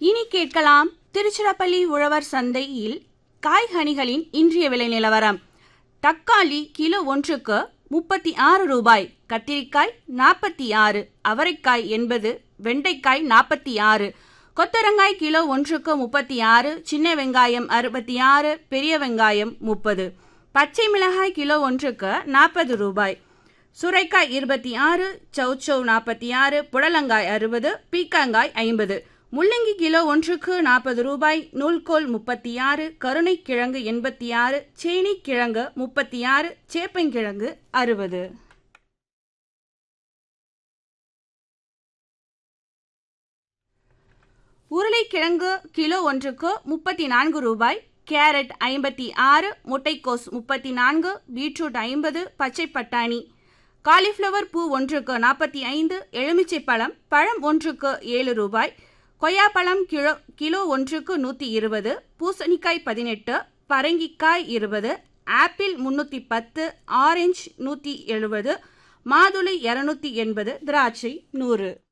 இனி கேட்கலாம் திருச்சிராப்பள்ளி உழவர் சந்தையில் காய்கனிகளின் இன்றைய விலை நிலவரம் தக்காளி கிலோ ஒன்றுக்கு முப்பத்தி ஆறு ரூபாய் கத்திரிக்காய் நாற்பத்தி ஆறு அவரைக்காய் எண்பது வெண்டைக்காய் நாற்பத்தி ஆறு கொத்தரங்காய் கிலோ ஒன்றுக்கு முப்பத்தி ஆறு சின்ன வெங்காயம் அறுபத்தி ஆறு பெரிய வெங்காயம் முப்பது பச்சை மிளகாய் கிலோ ஒன்றுக்கு நாற்பது ரூபாய் சுரைக்காய் இருபத்தி ஆறு சௌச்சௌ நாற்பத்தி ஆறு புடலங்காய் அறுபது பீக்கங்காய் ஐம்பது முள்ளங்கி கிலோ ஒன்றுக்கு நாற்பது ரூபாய் நூல்கோல் முப்பத்தி ஆறு கருணைக்கிழங்கு எண்பத்தி ஆறு சேனிக்கிழங்கு முப்பத்தி ஆறு சேப்பங்கிழங்கு அறுபது உருளைக்கிழங்கு கிலோ ஒன்றுக்கு முப்பத்தி நான்கு ரூபாய் கேரட் ஐம்பத்தி ஆறு முட்டைக்கோஸ் முப்பத்தி நான்கு பீட்ரூட் ஐம்பது பச்சை பட்டாணி காலிஃப்ளவர் பூ ஒன்றுக்கு நாற்பத்தி ஐந்து எலுமிச்சை பழம் பழம் ஒன்றுக்கு ஏழு ரூபாய் கொய்யாப்பழம் கிலோ கிலோ ஒன்றுக்கு நூற்றி இருபது பூசணிக்காய் பதினெட்டு பரங்கிக்காய் இருபது ஆப்பிள் முன்னூற்றி பத்து ஆரஞ்சு நூற்றி எழுபது மாதுளை இரநூத்தி எண்பது திராட்சை நூறு